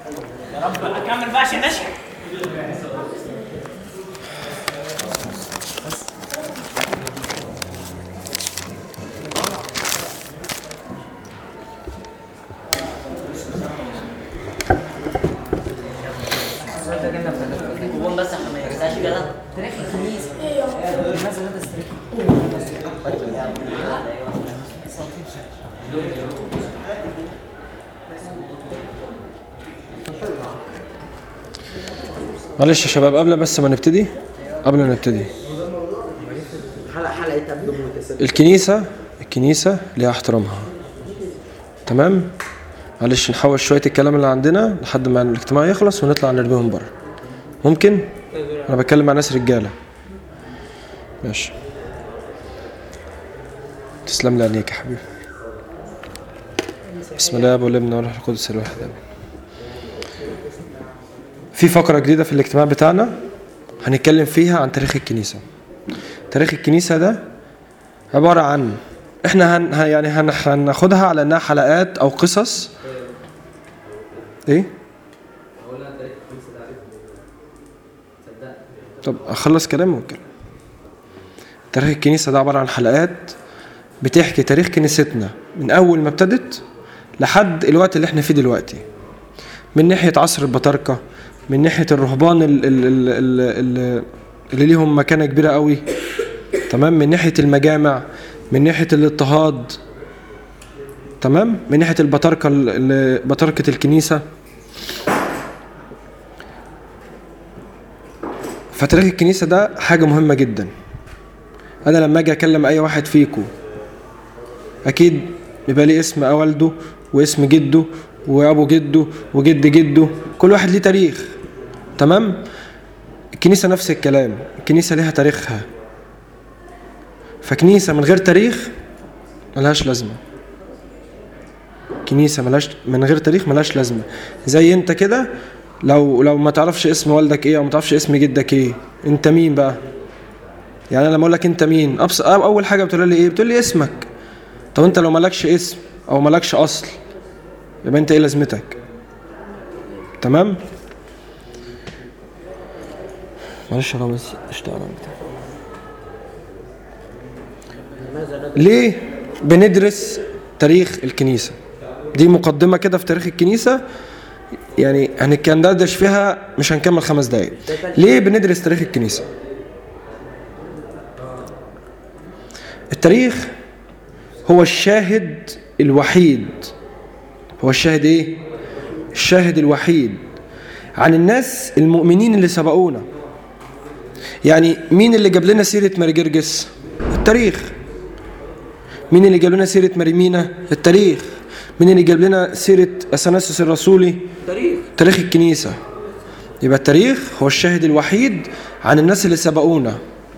يا رب اكمل بقى عشان نشحن جون بس عشان ما ينساش كده تاريخ الكنيسه معلش يا شباب قبل بس ما نبتدي قبل ما نبتدي حلقه حلقه قبل المتسابق الكنيسة الكنيسة ليها احترامها تمام معلش نحوش شوية الكلام اللي عندنا لحد ما الاجتماع يخلص ونطلع نرميهم بره ممكن انا بتكلم مع ناس رجالة ماشي تسلم لي عينيك يا حبيبي بسم الله والابن والروح القدس الواحد امين في فقرة جديدة في الاجتماع بتاعنا هنتكلم فيها عن تاريخ الكنيسة تاريخ الكنيسة ده عبارة عن احنا هن ه- يعني هن هناخدها على انها حلقات او قصص ايه؟ طب اخلص كلامي واتكلم تاريخ الكنيسة ده عبارة عن حلقات بتحكي تاريخ كنيستنا من اول ما ابتدت لحد الوقت اللي احنا فيه دلوقتي من ناحية عصر البطاركة من ناحية الرهبان ال- ال- ال- ال- ال- اللي ليهم مكانة كبيرة قوي تمام من ناحية المجامع من ناحية الاضطهاد تمام من ناحية البطاركة ال- ال- بطاركة الكنيسة فتاريخ الكنيسة ده حاجة مهمة جدا أنا لما أجي أكلم أي واحد فيكم أكيد بيبقى ليه اسم والده واسم جده وأبو جده وجد جده كل واحد ليه تاريخ تمام الكنيسة نفس الكلام الكنيسة ليها تاريخها فكنيسة من غير تاريخ ملهاش لازمة كنيسة ملهاش من غير تاريخ ملهاش لازمة زي انت كده لو لو ما تعرفش اسم والدك ايه او ما تعرفش اسم جدك ايه انت مين بقى يعني انا لما اقول لك انت مين أبص... أو- اول حاجة بتقول لي ايه بتقول لي اسمك طب انت لو مالكش اسم او مالكش اصل يبقى انت ايه لازمتك تمام معلش يا رامز اشتغل ليه بندرس تاريخ الكنيسة دي مقدمة كده في تاريخ الكنيسة يعني هنكندردش فيها مش هنكمل خمس دقايق ليه بندرس تاريخ الكنيسة التاريخ هو الشاهد الوحيد هو الشاهد ايه الشاهد الوحيد عن الناس المؤمنين اللي سبقونا يعني مين اللي جاب لنا سيرة ماري جرجس التاريخ مين اللي جاب لنا سيرة مريمينا التاريخ مين اللي جاب لنا سيرة أثناسيوس الرسولي تاريخ تاريخ الكنيسة يبقى التاريخ هو الشاهد الوحيد عن الناس اللي سبقونا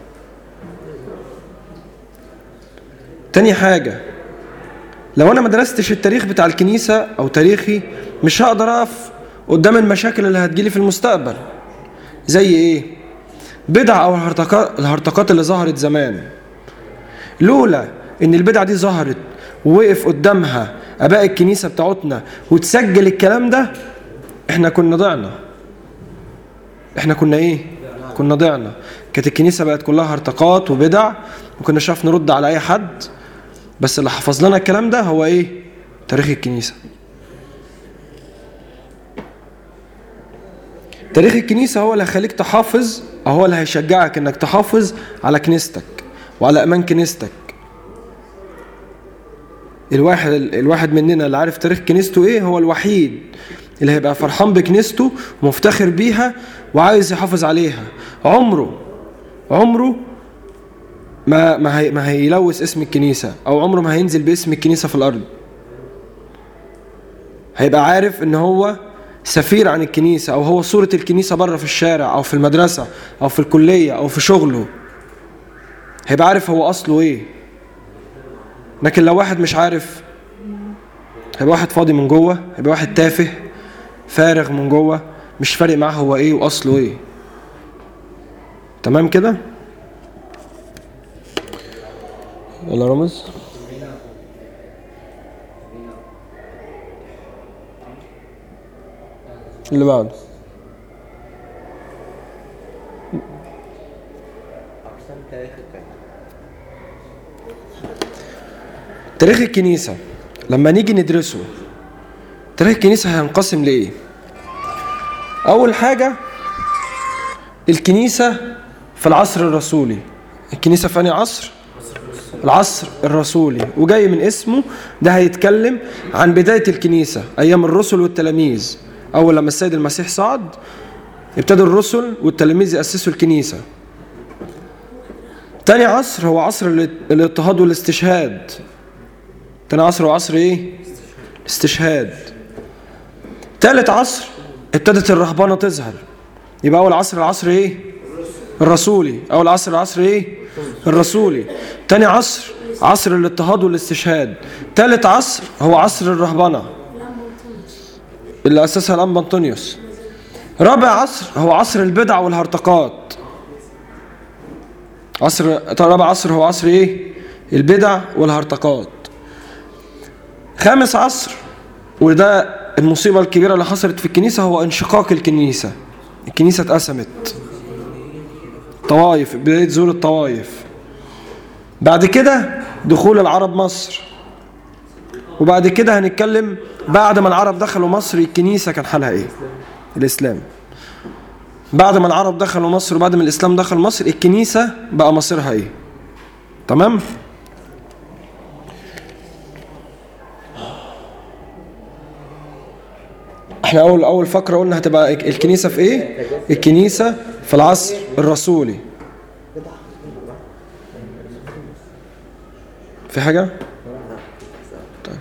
تاني حاجة لو أنا ما درستش التاريخ بتاع الكنيسة أو تاريخي مش هقدر أقف قدام المشاكل اللي هتجيلي في المستقبل زي إيه؟ بدع أو الهرطقات الهرطقات اللي ظهرت زمان لولا ان البدعه دي ظهرت ووقف قدامها اباء الكنيسه بتاعتنا وتسجل الكلام ده احنا كنا ضعنا احنا كنا ايه كنا ضعنا كانت الكنيسه بقت كلها هرطقات وبدع وكنا شاف نرد على اي حد بس اللي حفظ لنا الكلام ده هو ايه تاريخ الكنيسه تاريخ الكنيسة هو اللي هيخليك تحافظ أو هو اللي هيشجعك إنك تحافظ على كنيستك وعلى أمان كنيستك الواحد الواحد مننا اللي عارف تاريخ كنيسته إيه هو الوحيد اللي هيبقى فرحان بكنيسته ومفتخر بيها وعايز يحافظ عليها عمره عمره ما ما, هي ما هيلوث اسم الكنيسة أو عمره ما هينزل باسم الكنيسة في الأرض هيبقى عارف ان هو سفير عن الكنيسة او هو صورة الكنيسة بره في الشارع او في المدرسة او في الكلية او في شغله هيبقى عارف هو اصله ايه لكن لو واحد مش عارف هيبقى واحد فاضي من جوه هيبقى واحد تافه فارغ من جوه مش فارق معاه هو ايه واصله ايه تمام كده يلا رامز اللي بعده أقسام تاريخ الكلام تاريخ الكنيسة لما نيجي ندرسه تاريخ الكنيسة هينقسم لإيه؟ أول حاجة الكنيسة في العصر الرسولي الكنيسة في أنهي عصر؟ العصر الرسولي وجاي من اسمه ده هيتكلم عن بداية الكنيسة أيام الرسل والتلاميذ أول لما السيد المسيح صعد ابتدوا الرسل والتلاميذ يأسسوا الكنيسة تاني عصر هو عصر الات- الاضطهاد والاستشهاد تاني عصر هو عصر ايه؟ استشهاد تالت عصر ابتدت الرهبنة تظهر يبقى أول عصر العصر ايه؟ الرسولي أول عصر العصر ايه؟ الرسولي تاني عصر عصر الاضطهاد والاستشهاد تالت عصر هو عصر الرهبنة اللي أسسها الأنبا أنطونيوس رابع عصر هو عصر البدع والهرطقات عصر رابع عصر هو عصر ايه؟ البدع والهرطقات خامس عصر وده المصيبة الكبيرة اللي حصلت في الكنيسة هو انشقاق الكنيسة الكنيسة اتقسمت طوائف بداية ظهور الطوائف بعد كده دخول العرب مصر وبعد كده هنتكلم بعد ما العرب دخلوا مصر الكنيسة كان حالها ايه الإسلام بعد ما العرب دخلوا مصر وبعد ما الإسلام دخل مصر الكنيسة بقى مصيرها ايه تمام احنا اول اول فقره قلنا هتبقى الكنيسه في ايه الكنيسه في العصر الرسولي في حاجه طيب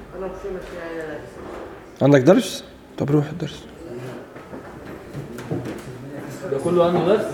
عندك درس طب روح الدرس ده كله عنده درس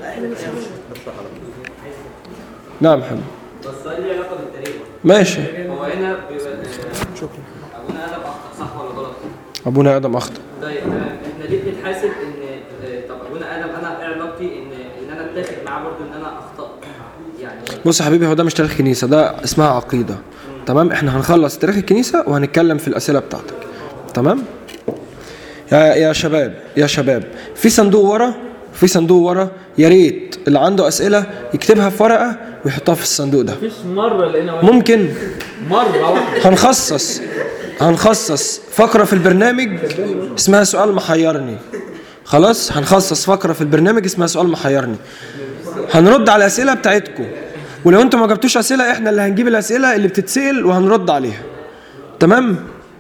نعم محمد بس السؤال ليه علاقه بالتاريخ ماشي هو هنا بيبقى شكرا ابونا ادم اخطا صح ولا غلط؟ ابونا ادم اخطا طيب تمام احنا ليه بنتحاسب ان آه، طب ابونا ادم انا ايه علاقتي ان ان انا اتفق معاه برضه ان انا اخطات يعني بص يا حبيبي هو ده مش تاريخ كنيسه ده اسمها عقيده تمام احنا هنخلص تاريخ الكنيسه وهنتكلم في الاسئله بتاعتك تمام يا يا شباب يا شباب في صندوق ورا في صندوق ورا يا ريت اللي عنده اسئله يكتبها في ورقه ويحطها في الصندوق ده مفيش مره لقينا واحد ممكن مره واحده هنخصص هنخصص فقرة في البرنامج اسمها سؤال محيرني خلاص هنخصص فقرة في البرنامج اسمها سؤال محيرني هنرد على الأسئلة بتاعتكم ولو انتم ما جبتوش أسئلة احنا اللي هنجيب الأسئلة اللي بتتسأل وهنرد عليها تمام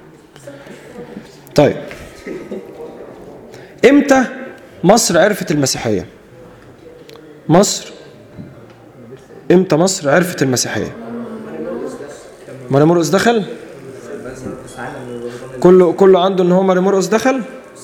طيب امتى مصر عرفت المسيحية مصر امتى مصر عرفت المسيحية ماري مرقس دخل كله كله عنده ان هو ماري مرقس دخل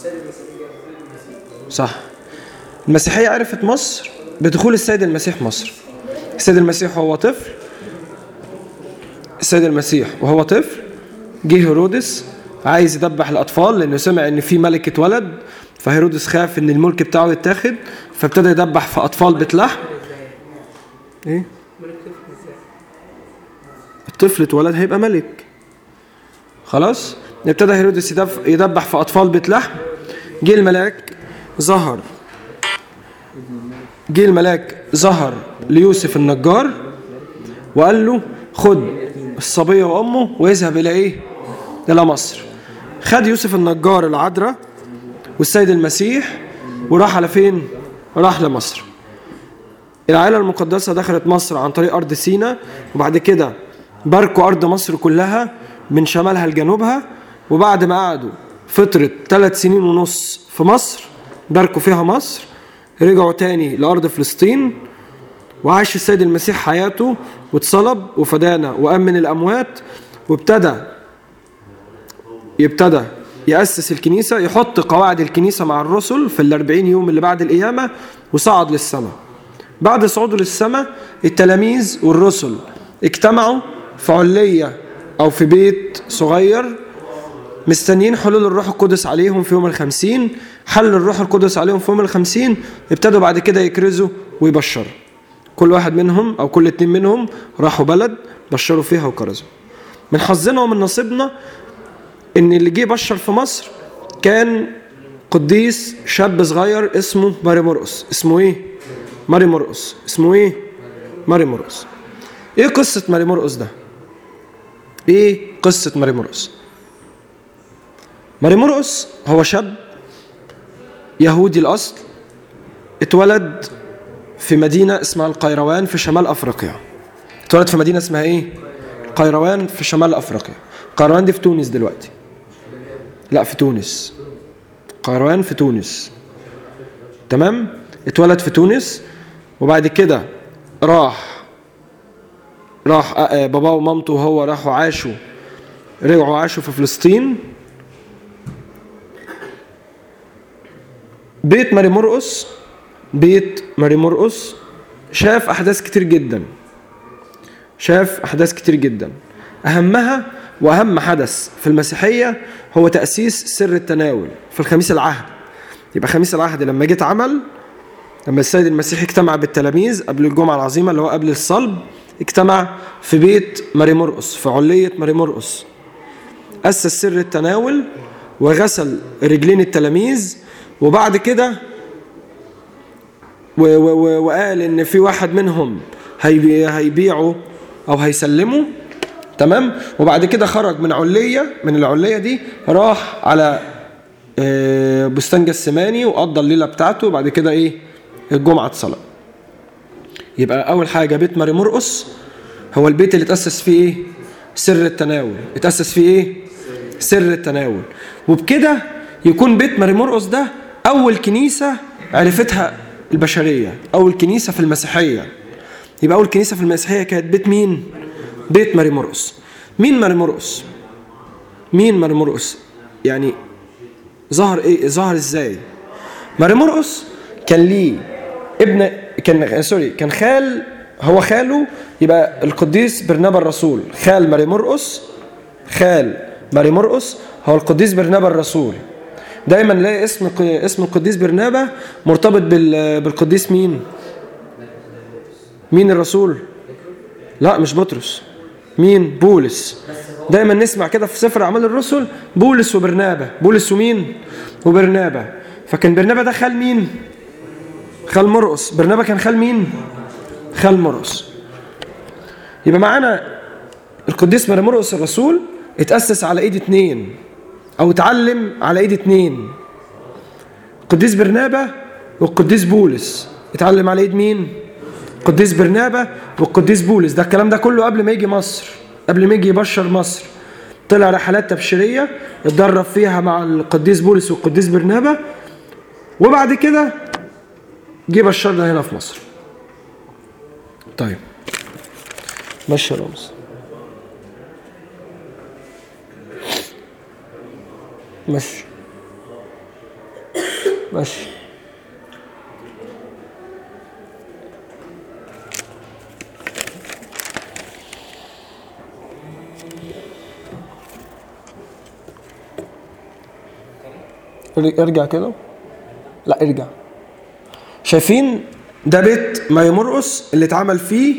صح المسيحيه عرفت مصر بدخول السيد المسيح مصر السيد المسيح وهو طفل السيد المسيح وهو طفل جه هيرودس عايز يذبح الاطفال لانه سمع ان في ملك اتولد فهيرودس خاف ان الملك بتاعه يتاخد فابتدى يذبح في اطفال بيت لحم ايه الطفل اتولد هيبقى ملك خلاص ابتدى هيرودس يدف- يدبح في اطفال بيت لحم جه الملاك ظهر جه الملاك ظهر ليوسف النجار وقال له خد الصبيه وامه واذهب الى ايه الى مصر خد يوسف النجار العذراء والسيد المسيح وراح على فين راح لمصر العائلة المقدسة دخلت مصر عن طريق أرض سينا وبعد كده باركوا أرض مصر كلها من شمالها لجنوبها وبعد ما قعدوا فترة ثلاث سنين ونص في مصر باركوا فيها مصر رجعوا تاني لأرض فلسطين وعاش السيد المسيح حياته واتصلب وفدانا وأمن الأموات وابتدى يبتدى يأسس الكنيسة يحط قواعد الكنيسة مع الرسل في الأربعين يوم اللي بعد القيامة وصعد للسماء بعد صعوده للسماء التلاميذ والرسل اجتمعوا في علية أو في بيت صغير مستنيين حلول الروح القدس عليهم في يوم الخمسين حل الروح القدس عليهم في يوم الخمسين ابتدوا بعد كده يكرزوا ويبشروا كل واحد منهم أو كل اتنين منهم راحوا بلد بشروا فيها وكرزوا من حظنا ومن نصيبنا ان اللي جه بشر في مصر كان قديس شاب صغير اسمه ماري مرقس اسمه ايه ماري مرقس اسمه ايه ماري مرقس ايه قصة ماري مرقس ده ايه قصة ماري مرقس ماري مرقس هو شاب يهودي الاصل اتولد في مدينة اسمها القيروان في شمال افريقيا اتولد في مدينة اسمها ايه قيروان في شمال افريقيا قيروان دي في تونس دلوقتي لا في تونس قيروان في تونس تمام اتولد في تونس وبعد كده راح راح آه، باباه ومامته وهو راحوا عاشوا رجعوا عاشوا في فلسطين بيت ماري مرقس بيت ماري مرقس شاف احداث كتير جدا شاف احداث كتير جدا اهمها واهم حدث في المسيحيه هو تاسيس سر التناول في الخميس العهد يبقى خميس العهد لما جه اتعمل لما السيد المسيح اجتمع بالتلاميذ قبل الجمعه العظيمه اللي هو قبل الصلب اجتمع في بيت ماري مرقس في عليه ماري مرقس اسس سر التناول وغسل رجلين التلاميذ وبعد كده و- و- و- وقال ان في واحد منهم هيبي- هيبيعه او هيسلمه تمام وبعد كده خرج من علية من العلية دي راح على آه، بستان جسماني وقضى الليلة بتاعته وبعد كده ايه الجمعة اتصلى يبقى أول حاجة بيت ماري مرقس هو البيت اللي اتأسس فيه ايه سر التناول اتأسس فيه ايه سر التناول وبكده يكون بيت ماري مرقس ده أول كنيسة عرفتها البشرية أول كنيسة في المسيحية يبقى أول كنيسة في المسيحية كانت بيت مين؟ بيت ماري مرقس مين ماري مرقس؟ مين ماري مرقس؟ يعني ظهر ايه ظهر ازاي؟ ماري مرقس كان ليه ابن كان سوري كان خال هو خاله يبقى القديس برنابا الرسول خال ماري مرقس خال ماري مرقس هو القديس برنابا الرسول دايما نلاقي اسم اسم القديس برنابا مرتبط بال- بالقديس مين؟ مين الرسول؟ لا مش بطرس مين؟ بولس دايما نسمع كده في سفر اعمال الرسل بولس وبرنابا بولس ومين؟ وبرنابا فكان برنابا ده خال مين؟ خال مرقس برنابا كان خال مين؟ خال مرقس يبقى معانا القديس ماري مرقس الرسول اتأسس على ايد اتنين او اتعلم على ايد اتنين القديس برنابا والقديس بولس اتعلم على ايد مين القديس برنابا والقديس بولس ده الكلام ده كله قبل ما يجي مصر قبل ما يجي يبشر مصر طلع رحلات تبشيريه اتدرب فيها مع القديس بولس والقديس برنابا وبعد كده جه بشرنا هنا في مصر طيب ماشي يا رامز ماشي ماشي ارجع كده لا ارجع شايفين ده بيت ماري مرقس اللي اتعمل فيه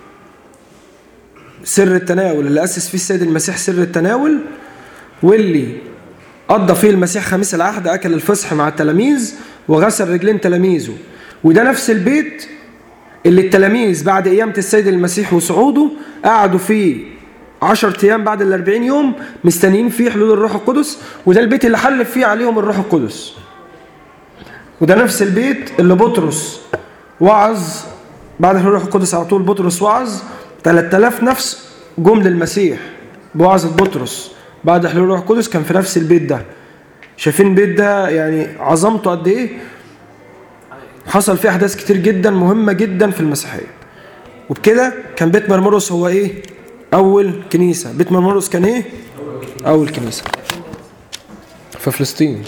سر التناول اللي اسس فيه السيد المسيح سر التناول واللي قضى فيه المسيح خميس العهد اكل الفصح مع التلاميذ وغسل رجلين تلاميذه وده نفس البيت اللي التلاميذ بعد قيامة السيد المسيح وصعوده قعدوا فيه عشر أيام بعد الأربعين يوم مستنيين فيه حلول الروح القدس وده البيت اللي حلف فيه عليهم الروح القدس وده نفس البيت اللي بطرس وعظ بعد حلول الروح القدس على طول بطرس وعظ 3000 نفس جم للمسيح بوعظة بطرس بعد حلول الروح القدس كان في نفس البيت ده شايفين البيت ده يعني عظمته قد ايه حصل فيه احداث كتير جدا مهمه جدا في المسيحيه وبكده كان بيت مرمرقس هو ايه اول كنيسه بيت مرمرقس كان ايه اول كنيسه في فلسطين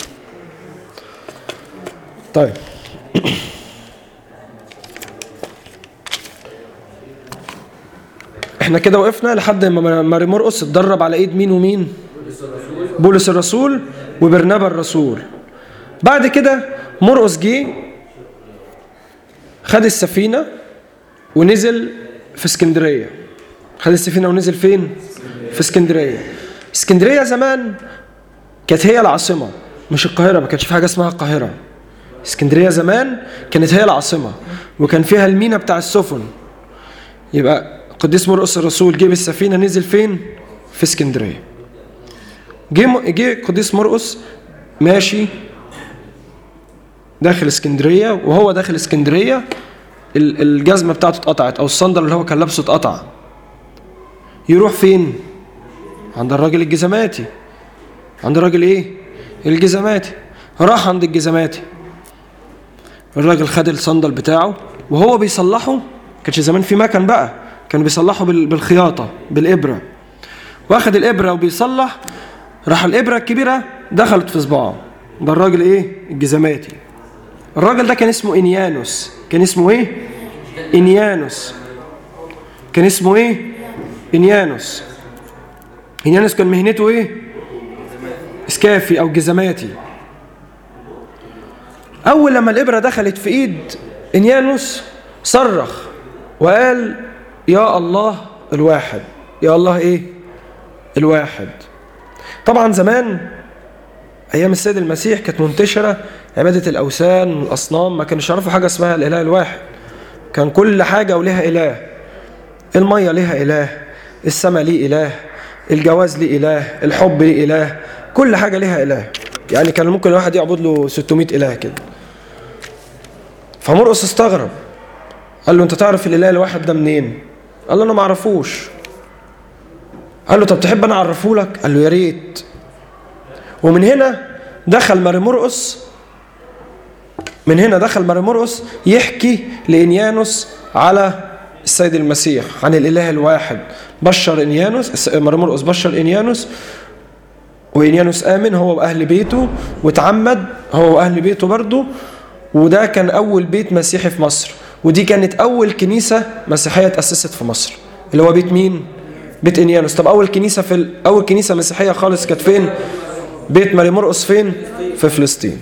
طيب احنا كده وقفنا لحد ما ماري مرقس اتدرب على ايد مين ومين بولس الرسول وبرنابا الرسول بعد كده مرقس جه خد السفينة ونزل في اسكندرية خد السفينة ونزل فين؟ في اسكندرية اسكندرية زمان كانت هي العاصمة مش القاهرة ما كانش في حاجة اسمها القاهرة اسكندرية زمان كانت هي العاصمة وكان فيها المينا بتاع السفن يبقى قديس مرقس الرسول جه بالسفينة نزل فين؟ في اسكندرية جه م- جه قديس مرقس ماشي داخل اسكندرية وهو داخل اسكندرية ال- الجزمة بتاعته اتقطعت أو الصندل اللي هو كان لابسه اتقطع يروح فين؟ عند الراجل الجزماتي عند الراجل ايه؟ الجزماتي راح عند الجزماتي الراجل خد الصندل بتاعه وهو بيصلحه كانش زمان في مكن بقى كانوا بيصلحوا بال- بالخياطة بالإبرة واخد الإبرة وبيصلح راح الإبرة الكبيرة دخلت في صباعه ده الراجل ايه؟ الجزماتي الراجل ده كان اسمه إنيانوس كان اسمه ايه؟ إنيانوس كان اسمه ايه؟ إنيانوس إنيانوس كان مهنته ايه؟ اسكافي او جزماتي اول لما الابره دخلت في ايد انيانوس صرخ وقال يا الله الواحد يا الله ايه الواحد طبعا زمان ايام السيد المسيح كانت منتشره عباده الاوثان والاصنام ما كانش يعرفوا حاجه اسمها الاله الواحد كان كل حاجه ولها اله الميه ليها اله السماء ليه اله الجواز ليه اله الحب ليه اله كل حاجه ليها اله يعني كان ممكن الواحد يعبد له 600 اله كده فمرقس استغرب قال له انت تعرف الاله الواحد ده منين قال له انا ما اعرفوش قال له طب تحب انا اعرفه لك قال له يا ريت ومن هنا دخل ماري مرقس من هنا دخل ماري مرقس يحكي لانيانوس على السيد المسيح عن الاله الواحد بشر انيانوس الس- ماري مرقس بشر انيانوس وإنيانوس آمن هو وأهل بيته واتعمد هو وأهل بيته برضه وده كان أول بيت مسيحي في مصر ودي كانت أول كنيسة مسيحية تأسست في مصر اللي هو بيت مين؟ بيت إنيانوس طب أول كنيسة في ال- أول كنيسة مسيحية خالص كانت فين؟ بيت ماري مرقس فين؟ في فلسطين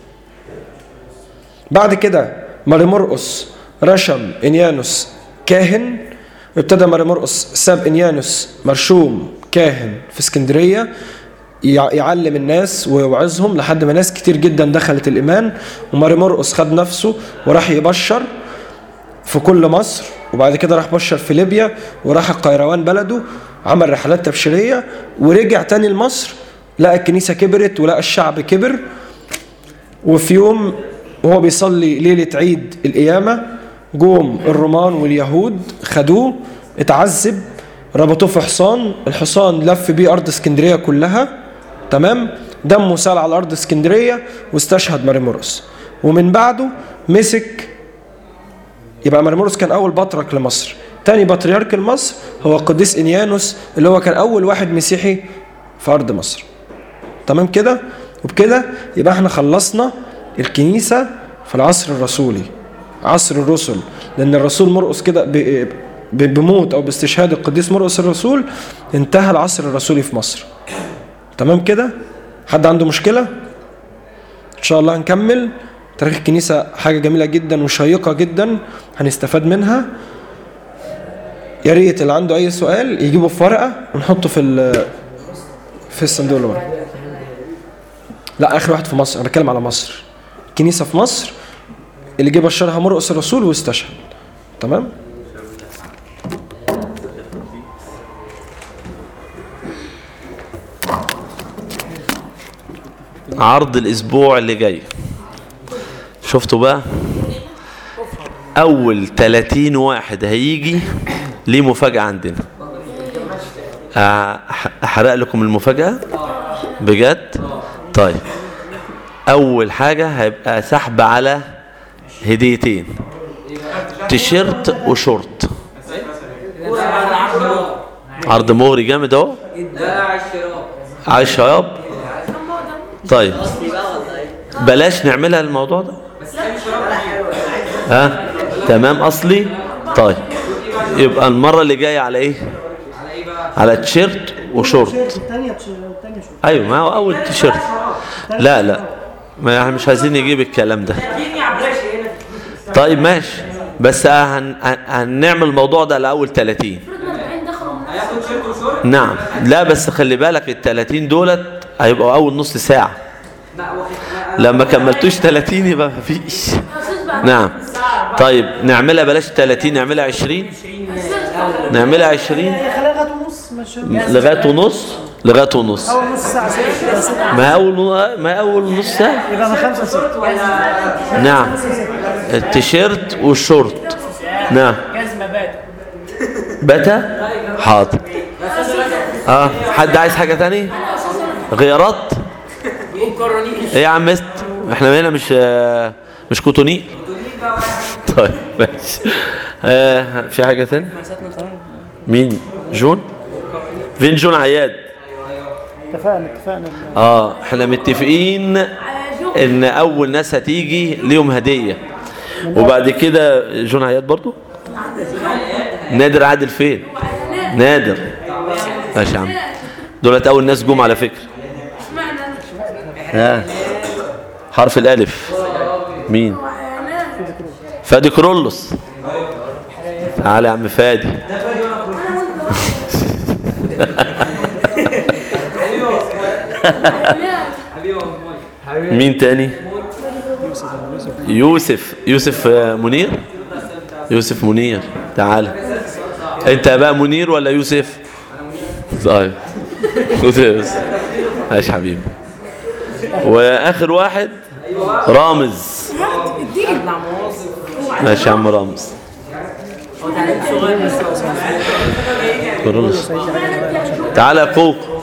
بعد كده ماري مرقس رشم إنيانوس كاهن ابتدى ماري مرقس ساب إنيانوس مرشوم كاهن في اسكندرية يع- يعلم الناس ويوعظهم لحد ما ناس كتير جدا دخلت الإيمان وماري مرقس خد نفسه وراح يبشر في كل مصر وبعد كده راح بشر في ليبيا وراح القيروان بلده عمل رحلات تبشيرية ورجع تاني لمصر لقى الكنيسة كبرت ولقى الشعب كبر وفي يوم وهو بيصلي ليلة عيد القيامة جوم الرومان واليهود خدوه اتعذب ربطوه في حصان الحصان لف بيه أرض اسكندرية كلها تمام دمه سال على أرض اسكندرية واستشهد ماري مرقس ومن بعده مسك يبقى مرمورس كان أول بطرك لمصر تاني بطريرك لمصر هو القديس إنيانوس اللي هو كان أول واحد مسيحي في أرض مصر تمام كده وبكده يبقى احنا خلصنا الكنيسة في العصر الرسولي عصر الرسل لأن الرسول مرقس كده ب- ب- بموت أو باستشهاد القديس مرقس الرسول انتهى العصر الرسولي في مصر تمام كده حد عنده مشكلة إن شاء الله هنكمل تاريخ الكنيسة حاجة جميلة جدا وشيقة جدا هنستفاد منها يا ريت اللي عنده أي سؤال يجيبه في ورقة ونحطه في ال- في الصندوق اللي ورا لا آخر واحد في مصر أنا بتكلم على مصر كنيسة في مصر اللي جه بشرها مرقس الرسول واستشهد تمام عرض الاسبوع اللي جاي شفتوا بقى اول 30 واحد هيجي ليه مفاجأة عندنا أح- احرق لكم المفاجأة بجد طيب اول حاجة هيبقى سحب على هديتين تيشيرت وشورت عرض مغري جامد اهو ده عشرة عايش شباب طيب بلاش نعملها الموضوع ده ها تمام اصلي طيب يبقى المره اللي جايه على ايه على تيشيرت وشورت الثانية الثانية شو ايوه ما هو اول تيشيرت لا لا ما احنا مش عايزين نجيب الكلام ده طيب ماشي بس هن... هن- هنعمل الموضوع ده لاول 30 نعم لا بس خلي بالك ال 30 دولت هيبقوا اول نص ساعه لا هو لما كملتوش 30 يبقى مفيش نعم طيب نعملها بلاش 30 نعملها 20 نعملها 20 خليها لغايه ونص مش لغايه ونص لغايه ونص اول نص ساعه ست ست ما اول ما اول نص ساعه يبقى من خمسه ست نعم التيشيرت والشورت نعم جزمة بات باتا حاضر اه حد عايز حاجه تاني غيارات ايه يا عم است احنا هنا مش آه، مش كوتوني طيب ماشي آه في حاجه تاني مين جون فين جون عياد اتفقنا اتفقنا اه احنا متفقين ان اول ناس هتيجي ليهم هديه وبعد كده جون عياد برضو نادر عادل فين نادر ماشي يا عم دولت اول ناس جم على فكره ها حرف الالف مين فادي كرولوس تعالى يا عم فادي مين تاني يوسف يوسف آه، منير يوسف منير تعال انت بقى منير ولا يوسف طيب يوسف ماشي حبيبي واخر واحد رامز ماشي يا عم رامز كرولوس تعالى يا كوكو